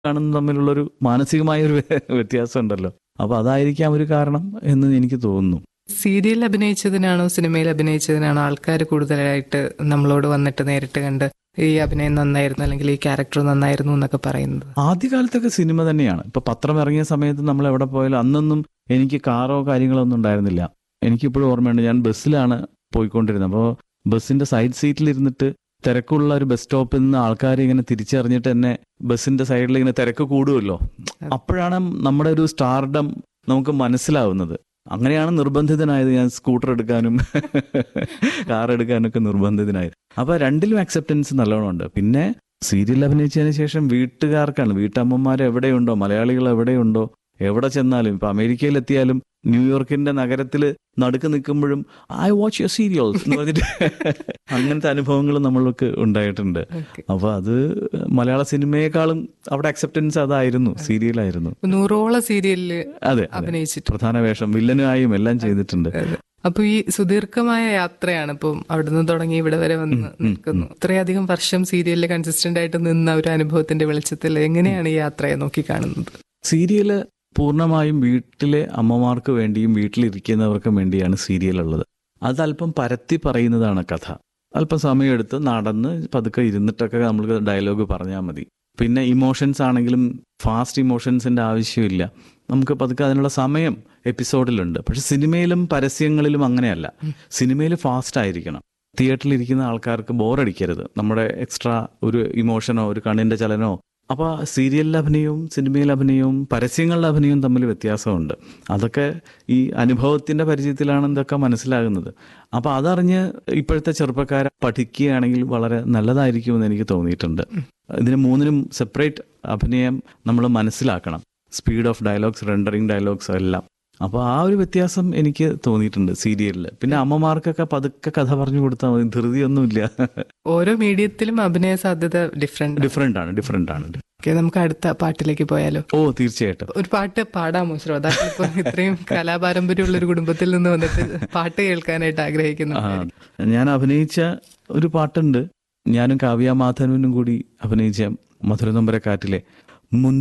കാണുന്ന തമ്മിലുള്ളൊരു മാനസികമായ ഒരു വ്യത്യാസം ഉണ്ടല്ലോ അപ്പൊ അതായിരിക്കാം ഒരു കാരണം എന്ന് എനിക്ക് തോന്നുന്നു സീരിയലിൽ അഭിനയിച്ചതിനാണോ സിനിമയിൽ അഭിനയിച്ചതിനാണോ ആൾക്കാർ കൂടുതലായിട്ട് നമ്മളോട് വന്നിട്ട് നേരിട്ട് കണ്ട് ഈ അഭിനയം നന്നായിരുന്നു അല്ലെങ്കിൽ ഈ ക്യാരക്ടർ നന്നായിരുന്നു എന്നൊക്കെ പറയുന്നത് ആദ്യകാലത്തൊക്കെ സിനിമ തന്നെയാണ് ഇപ്പൊ പത്രം ഇറങ്ങിയ സമയത്ത് നമ്മൾ എവിടെ പോയാലും അന്നൊന്നും എനിക്ക് കാറോ കാര്യങ്ങളോ ഒന്നും ഉണ്ടായിരുന്നില്ല എനിക്കിപ്പോഴും ഓർമ്മയുണ്ട് ഞാൻ ബസ്സിലാണ് പോയിക്കൊണ്ടിരുന്നത് അപ്പോൾ ബസ്സിന്റെ സൈഡ് സീറ്റിൽ ഇരുന്നിട്ട് തിരക്കുള്ള ഒരു ബസ് സ്റ്റോപ്പിൽ നിന്ന് ആൾക്കാർ ഇങ്ങനെ തിരിച്ചറിഞ്ഞിട്ട് എന്നെ ബസ്സിന്റെ സൈഡിൽ ഇങ്ങനെ തിരക്ക് കൂടുമല്ലോ അപ്പോഴാണ് നമ്മുടെ ഒരു സ്റ്റാർഡം നമുക്ക് മനസ്സിലാവുന്നത് അങ്ങനെയാണ് നിർബന്ധിതനായത് ഞാൻ സ്കൂട്ടർ എടുക്കാനും കാർ എടുക്കാനൊക്കെ നിർബന്ധിതനായത് അപ്പൊ രണ്ടിലും അക്സെപ്റ്റൻസ് നല്ലോണം ഉണ്ട് പിന്നെ സീരിയൽ അഭിനയിച്ചതിന് ശേഷം വീട്ടുകാർക്കാണ് വീട്ടമ്മമാർ എവിടെയുണ്ടോ മലയാളികൾ എവിടെയുണ്ടോ എവിടെ ചെന്നാലും ഇപ്പൊ അമേരിക്കയിൽ എത്തിയാലും ന്യൂയോർക്കിന്റെ നഗരത്തിൽ നടുക്ക് നിൽക്കുമ്പോഴും ഐ വാച്ച് യുവർ സീരിയൽസ് എന്ന് പറഞ്ഞിട്ട് അങ്ങനത്തെ അനുഭവങ്ങൾ നമ്മൾക്ക് ഉണ്ടായിട്ടുണ്ട് Okay. അപ്പൊ അത് മലയാള സിനിമയെക്കാളും അവിടെ അക്സെപ്റ്റൻസ് അതായിരുന്നു സീരിയലായിരുന്നു നൂറോളം സീരിയലില് അതെ അതെ. അഭിനയിച്ചിട്ട് പ്രധാന വേഷം വില്ലനായും എല്ലാം ചെയ്തിട്ടുണ്ട് അപ്പൊ ഈ സുദീർഘമായ യാത്രയാണ് ഇപ്പം അവിടുന്ന് തുടങ്ങി ഇവിടെ വരെ വന്ന് നിൽക്കുന്നു ഇത്രയധികം വർഷം സീരിയലിൽ കൺസിസ്റ്റന്റ് ആയിട്ട് നിന്ന ഒരു അനുഭവത്തിന്റെ വെളിച്ചത്തിൽ എങ്ങനെയാണ് ഈ യാത്രയെ നോക്കി കാണുന്നത് സീരിയല് പൂർണ്ണമായും വീട്ടിലെ അമ്മമാർക്ക് വേണ്ടിയും വീട്ടിലിരിക്കുന്നവർക്കും വേണ്ടിയാണ് സീരിയൽ ഉള്ളത് അത് അല്പം പരത്തി പറയുന്നതാണ് കഥ അല്പം സമയമെടുത്ത് നടന്ന് പതുക്കെ ഇരുന്നിട്ടൊക്കെ നമ്മൾക്ക് ഡയലോഗ് പറഞ്ഞാൽ മതി പിന്നെ ഇമോഷൻസ് ആണെങ്കിലും ഫാസ്റ്റ് ഇമോഷൻസിന്റെ ആവശ്യമില്ല നമുക്ക് പതുക്കെ അതിനുള്ള സമയം എപ്പിസോഡിലുണ്ട് പക്ഷെ സിനിമയിലും പരസ്യങ്ങളിലും അങ്ങനെയല്ല സിനിമയിൽ ഫാസ്റ്റ് ആയിരിക്കണം തിയേറ്ററിൽ ഇരിക്കുന്ന ആൾക്കാർക്ക് ബോറടിക്കരുത് നമ്മുടെ എക്സ്ട്രാ ഒരു ഇമോഷനോ ഒരു കണ്ണിന്റെ ചലനോ അപ്പോൾ സീരിയലിലെ അഭിനയവും സിനിമയിലെ അഭിനയവും പരസ്യങ്ങളിലെ അഭിനയവും തമ്മിൽ വ്യത്യാസമുണ്ട് അതൊക്കെ ഈ അനുഭവത്തിന്റെ പരിചയത്തിലാണ് ഇതൊക്കെ മനസ്സിലാകുന്നത് അപ്പോൾ അതറിഞ്ഞ് ഇപ്പോഴത്തെ ചെറുപ്പക്കാരെ പഠിക്കുകയാണെങ്കിൽ വളരെ നല്ലതായിരിക്കുമെന്ന് എനിക്ക് തോന്നിയിട്ടുണ്ട് ഇതിന് മൂന്നിനും സെപ്പറേറ്റ് അഭിനയം നമ്മൾ മനസ്സിലാക്കണം speed of dialogues rendering dialogues എല്ലാം അപ്പോൾ ആ ഒരു വ്യത്യാസം എനിക്ക് തോന്നിയിട്ടുണ്ട് സീരിയലിൽ പിന്നെ അമ്മമാർക്കൊക്കെ പതുക്കെ കഥ പറഞ്ഞു കൊടുത്താൽ മതി ധൃതിയൊന്നുമില്ല ഓരോ മീഡിയത്തിലും അഭിനയ സാധ്യത ഡിഫറെന്റ് ഡിഫറെന്റ് ആണ് ഡിഫറെന്റ് ആണ് നമുക്ക് അടുത്ത പാട്ടിലേക്ക് പോയാലോ ഓ തീർച്ചയായിട്ടും ഒരു പാട്ട് പാടാമോ ശ്രോതാക്കൾ ഇപ്പൊ ഇത്രയും കലാപാരമ്പര്യമുള്ള ഒരു കുടുംബത്തിൽ നിന്ന് വന്നിട്ട് പാട്ട് കേൾക്കാനായിട്ട് ആഗ്രഹിക്കുന്നു ആ, ഞാൻ അഭിനയിച്ച ഒരു പാട്ടുണ്ട് ഞാനും കാവ്യ മാധവനും കൂടി അഭിനയിച്ച മധുരനമ്പര കാറ്റിലെ മുന്തി